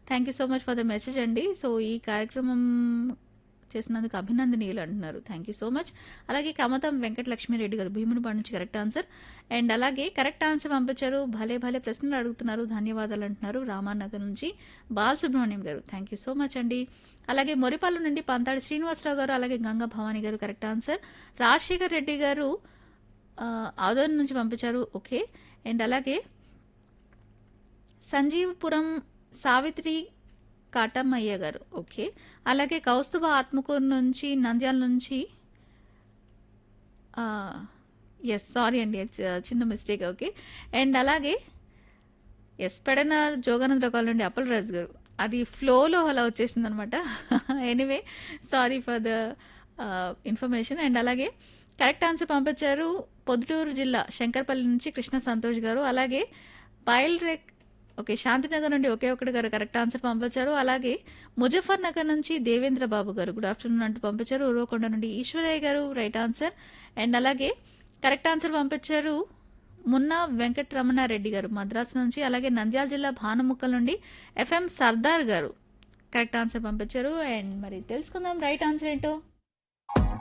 thank you so much for the message అండి so ఈ కార్యక్రమం చేసినందుకు అభినందనీయులు అంటున్నారు థ్యాంక్ యూ సో మచ్ అలాగే కమతం వెంకటలక్ష్మిరెడ్డి గారు భీమునిపాడు నుంచి కరెక్ట్ ఆన్సర్ అండ్ అలాగే కరెక్ట్ ఆన్సర్ పంపించారు భలే భలే ప్రశ్నలు అడుగుతున్నారు ధన్యవాదాలు అంటున్నారు రామానగర్ నుంచి బాలసుబ్రహ్మణ్యం గారు థ్యాంక్ యూ సో మచ్ అండి అలాగే మొరిపాలు నుండి పంతాడి శ్రీనివాసరావు గారు అలాగే గంగా భవానీ గారు కరెక్ట్ ఆన్సర్ రాజశేఖర్ రెడ్డి గారు ఆదోన్ నుంచి పంపించారు ఓకే అండ్ అలాగే సంజీవపురం సావిత్రి కాటమయ్య గారు ఓకే అలాగే కౌస్తుభ ఆత్మకూరు నుంచి నంద్యాల నుంచి ఎస్ సారీ అండి చ- చిన్న మిస్టేక్ ఓకే అండ్ అలాగే ఎస్ పెడన జోగానంద కాల్ నుండి అప్పల్ రాజు గారు అది ఫ్లోలో అలా వచ్చేసింది అనమాట anyway sorry for the information and అలాగే కరెక్ట్ ఆన్సర్ పంపించారు పొద్దుటూరు జిల్లా శంకర్పల్లి నుంచి కృష్ణ సంతోష్ గారు అలాగే పైల్ రేక్ ఓకే శాంతినగర్ నుండి ఒకే ఒకటి గారు కరెక్ట్ ఆన్సర్ పంపించారు అలాగే ముజఫర్ నగర్ నుంచి దేవేంద్ర బాబు గారు గుడ్ ఆఫ్టర్నూన్ అంటూ పంపించారు ఉరవకొండ నుండి ఈశ్వరయ్య గారు రైట్ ఆన్సర్ అండ్ అలాగే కరెక్ట్ ఆన్సర్ పంపించారు మున్నా వెంకటరమణారెడ్డి గారు మద్రాసు నుంచి అలాగే నంద్యాల జిల్లా భానుముక్కల్ నుండి ఎఫ్ఎం సర్దార్ గారు కరెక్ట్ ఆన్సర్ పంపించారు అండ్ మరి తెలుసుకుందాం రైట్ ఆన్సర్ ఏంటో